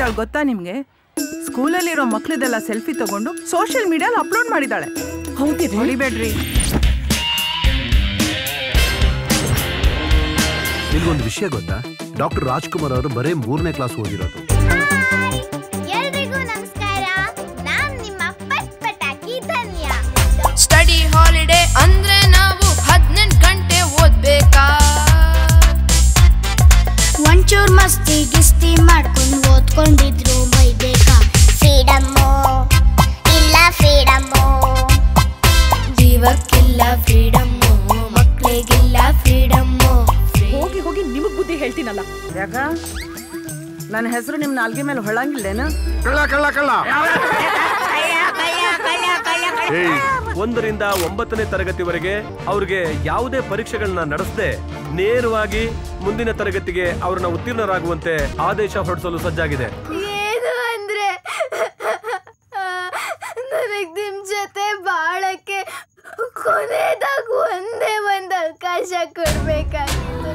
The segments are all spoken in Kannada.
ಮಾಡಿದಾಳೆ ಗೊತ್ತಾ ನಿಮ್ಗೆ ಸ್ಕೂಲಲ್ಲಿರೋ ಮಕ್ಳದೆಲ್ಲ ಸೆಲ್ಫಿ ತಗೊಂಡು ಸೋಷಿಯಲ್ ಮೀಡಿಯಾಲ್ ಅಪ್ಲೋಡ್ ಮಾಡಿದಾಳೆ ಹೌದಿರಿ ಹೊಡಿಬೇಡ್ರಿ ನಿಮ್ಗೊಂದು ವಿಷಯ ಗೊತ್ತಾ ಡಾಕ್ಟರ್ ರಾಜ್ಕುಮಾರ್ ಅವರು ಬರೇ ಮೂರನೇ ಕ್ಲಾಸ್ ಓದಿರೋದು ಎಲ್ರಿಗೂ ನಮಸ್ಕಾರ ನಾನ್ ನಿಮ್ಮ ಪಟ್ ಪಟಾಕಿ ಧನ್ಯ ಸ್ಟಡಿ ಹಾಲಿಡೇ ಅಂದ್ರೆ ನಾವು ಹದಿನೆಂಟು ಗಂಟೆ ಓದ್ಬೇಕಾ ಒಂಚೂರ್ ಮಸ್ತಿ ಗಿಸ್ತಿ ಮಾಡ್ಕೊಂಡು ಓದ್ಕೊಂಡಿದ್ರು ಬೈಬೇಕಾ ಫ್ರೀಡಮ್ಮು ಇಲ್ಲ ಫ್ರೀಡಮ್ಮು ಜೀವಕ್ಕಿಲ್ಲ ಫ್ರೀಡಮ್ಮು ಮಕ್ಳಿಗಿಲ್ಲ ಫ್ರೀಡಮ್ಮು ಹೋಗಿ ಹೋಗಿ ನಿಮಗ್ ಬುದ್ಧಿ ಹೇಳ್ತೀನಲ್ಲ ಯಾಕ ನನ್ನ ಹೆಸರು ನಿಮ್ ನಾಲ್ಗೆ ಮೇಲೆ ಹೊಳಂಗಿಲ್ಲೇನು ಕಳ್ಳ ಕಳ್ಳ ಕಳ್ಳ ಏಯ್, ಒಂದರಿಂದ ಒಂಬತ್ತನೇ ತರಗತಿವರೆಗೆ ಅವ್ರಿಗೆ ಯಾವುದೇ ಪರೀಕ್ಷೆಗಳನ್ನ ನಡೆಸದೆ ನೇರವಾಗಿ ಮುಂದಿನ ತರಗತಿಗೆ ಅವ್ರನ್ನ ಉತ್ತೀರ್ಣರಾಗುವಂತೆ ಆದೇಶ ಹೊರಡಿಸಲು ಸಜ್ಜಾಗಿದೆ ಏನು ಅಂದ್ರೆ ನನಗ್ ನಿಮ್ ಜೊತೆ ಬಾಳಕ್ಕೆ ಕೊನೆದಾಗ ಒಂದೇ ಒಂದ್ ಅವಕಾಶ ಕೊಡ್ಬೇಕಾಗಿತ್ತು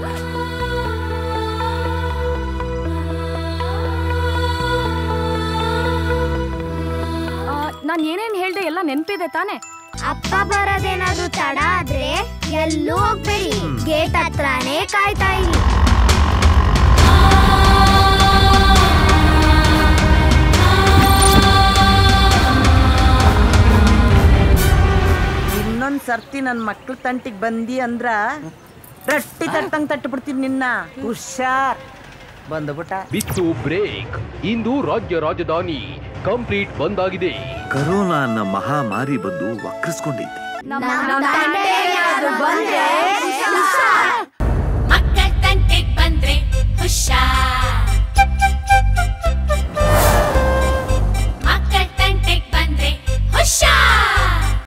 ನಾನು ಏನೇನ್ ಹೇಳ್ದೆ ಎಲ್ಲ ನೆನ್ಪಿದೆ ತಾನೆ ಅಪ್ಪ ಬರೋದೇನಾದ್ರೂ ತಡ ಆದ್ರೆ ಎಲ್ಲೂ ಹೋಗ್ಬೇಡಿ ಗೇಟ್ ಹತ್ರನೇ ಕಾಯ್ತಾ ಇರಿ ಇನ್ನೊಂದ್ ಸರ್ತಿ ನನ್ ಮಕ್ಳ ತಂಟಿಗ್ ಬಂದಿ ಅಂದ್ರ ರಟ್ಟಿ ತಟ್ಟಂಗ್ ತಟ್ಟು ಬಿಡ್ತೀನಿ ನಿನ್ನ ಹುಷಾರ್ ಬಂದ್ಬಿಟ್ಟ ಬಿತ್ತು ಬ್ರೇಕ್ ಇಂದು ರಾಜ್ಯ ರಾಜಧಾನಿ ಕಂಪ್ಲೀಟ್ ಬಂದ್ ಆಗಿದೆ ಕರೋನಾ ಅನ್ನೋ ಮಹಾಮಾರಿ ಬಂದು ವಕ್ರಿಸ್ಕೊಂಡೈತೆ ನಮ್ಮ ತಂಟೆಗೆ ಯಾರಾದ್ರೂ ಬಂದ್ರೆ